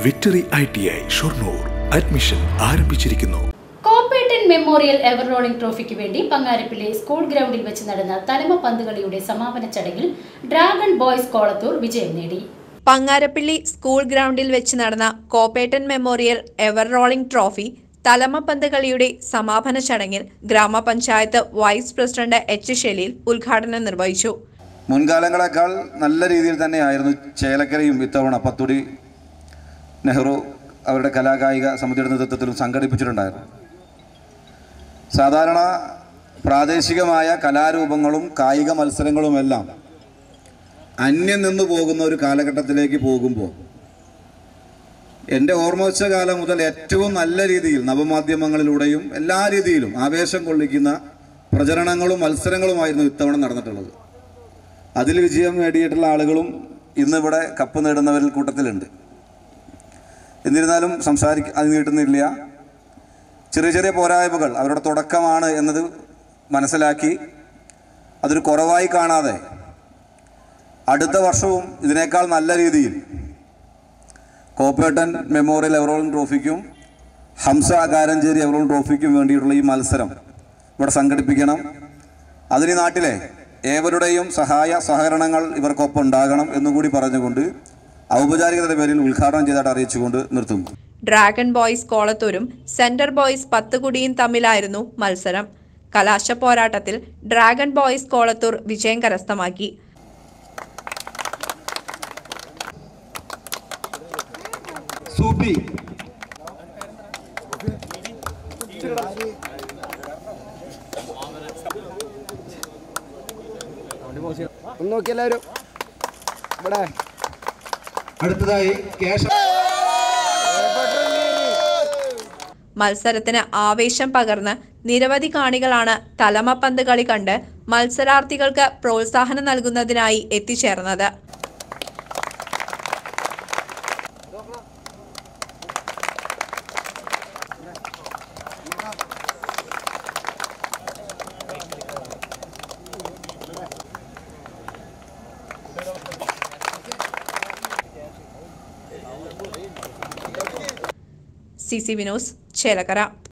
victory I T I Shoranur admission ആരംഭിച്ചിരിക്കുന്നു Koppettan memorial ever rolling ട്രോഫിക്ക് വേണ്ടി പങ്ങാരപ്പിള്ളി സ്കൂൾ ഗ്രൗണ്ടിൽ വെച്ച് നടന്ന തലമ പന്തുകളിയുടെ സമാപന ചടങ്ങിൽ ഡ്രാഗൺ ബോയ്സ് കോളത്തൂർ വിജയം നേടി പങ്ങാരപ്പള്ളി സ്കൂൾ ഗ്രൗണ്ടിൽ വെച്ച് നടന്ന Koppettan memorial ever rolling trophy തലമപ്പന്ത് കളിയുടെ സമാപന ചടങ്ങിൽ ഗ്രാമപഞ്ചായത്ത് വൈസ് പ്രസിഡന്റ് എച്ച് ഷെലീൽ ഉദ്ഘാടനം നിർവഹിച്ചു മുൻകാലങ്ങളെക്കാൾ നല്ല രീതിയിൽ തന്നെയായിരുന്നു ചേലക്കരയും ഇത്തവണ പത്തുടി നെഹ്റു അവരുടെ കലാകായിക സമിതിയുടെ നേതൃത്വത്തിലും സംഘടിപ്പിച്ചിട്ടുണ്ടായിരുന്നു സാധാരണ പ്രാദേശികമായ കലാരൂപങ്ങളും കായിക മത്സരങ്ങളുമെല്ലാം അന്യം നിന്നു പോകുന്ന ഒരു കാലഘട്ടത്തിലേക്ക് പോകുമ്പോൾ എൻ്റെ ഓർമ്മ വെച്ച കാലം മുതൽ ഏറ്റവും നല്ല രീതിയിൽ നവമാധ്യമങ്ങളിലൂടെയും എല്ലാ രീതിയിലും ആവേശം കൊള്ളിക്കുന്ന പ്രചരണങ്ങളും മത്സരങ്ങളുമായിരുന്നു ഇത്തവണ നടന്നിട്ടുള്ളത് അതിൽ വിജയം നേടിയിട്ടുള്ള ആളുകളും ഇന്നിവിടെ കപ്പ് നേടുന്നവരിൽ കൂട്ടത്തിലുണ്ട് എന്നിരുന്നാലും സംസാരിക്ക അത് നീട്ടുന്നില്ല ചെറിയ ചെറിയ പോരായ്മകൾ അവരുടെ തുടക്കമാണ് എന്നത് മനസ്സിലാക്കി അതൊരു കുറവായി കാണാതെ അടുത്ത വർഷവും ഇതിനേക്കാൾ നല്ല രീതിയിൽ കോപ്പേട്ടൻ മെമ്മോറിയൽ എവറോളിംഗ് ട്രോഫിക്കും ഹംസ കാരഞ്ചേരി എവറോളിംഗ് ട്രോഫിക്കും വേണ്ടിയിട്ടുള്ള ഈ മത്സരം ഇവിടെ സംഘടിപ്പിക്കണം അതിന് ഈ നാട്ടിലെ ഏവരുടെയും സഹായ സഹകരണങ്ങൾ ഇവർക്കൊപ്പം ഉണ്ടാകണം എന്നുകൂടി പറഞ്ഞുകൊണ്ട് ഔപചാരികതയുടെ പേരിൽ ഉദ്ഘാടനം ചെയ്തതായിട്ട് അറിയിച്ചുകൊണ്ട് നിർത്തുന്നു ഡ്രാഗൺ ബോയ്സ് കോളത്തൂരും സെന്റർ ബോയ്സ് പത്തുകുടിയും തമ്മിലായിരുന്നു മത്സരം കലാശ പോരാട്ടത്തിൽ ഡ്രാഗൺ ബോയ്സ് കോളത്തൂർ വിജയം കരസ്ഥമാക്കി സൂപ്പി ഒന്ന് നോക്കി എല്ലാവരും ഇവിടെ അടുത്തതായി കേശവ മത്സരത്തിന് ആവേശം പകർന്ന് നിരവധി കാണികളാണ് തലമപ്പന്ത് കളി കണ്ട് മത്സരാർത്ഥികൾക്ക് പ്രോത്സാഹനം നൽകുന്നതിനായി എത്തിച്ചേർന്നത് സി സി വിനോസ് ചേലക്കര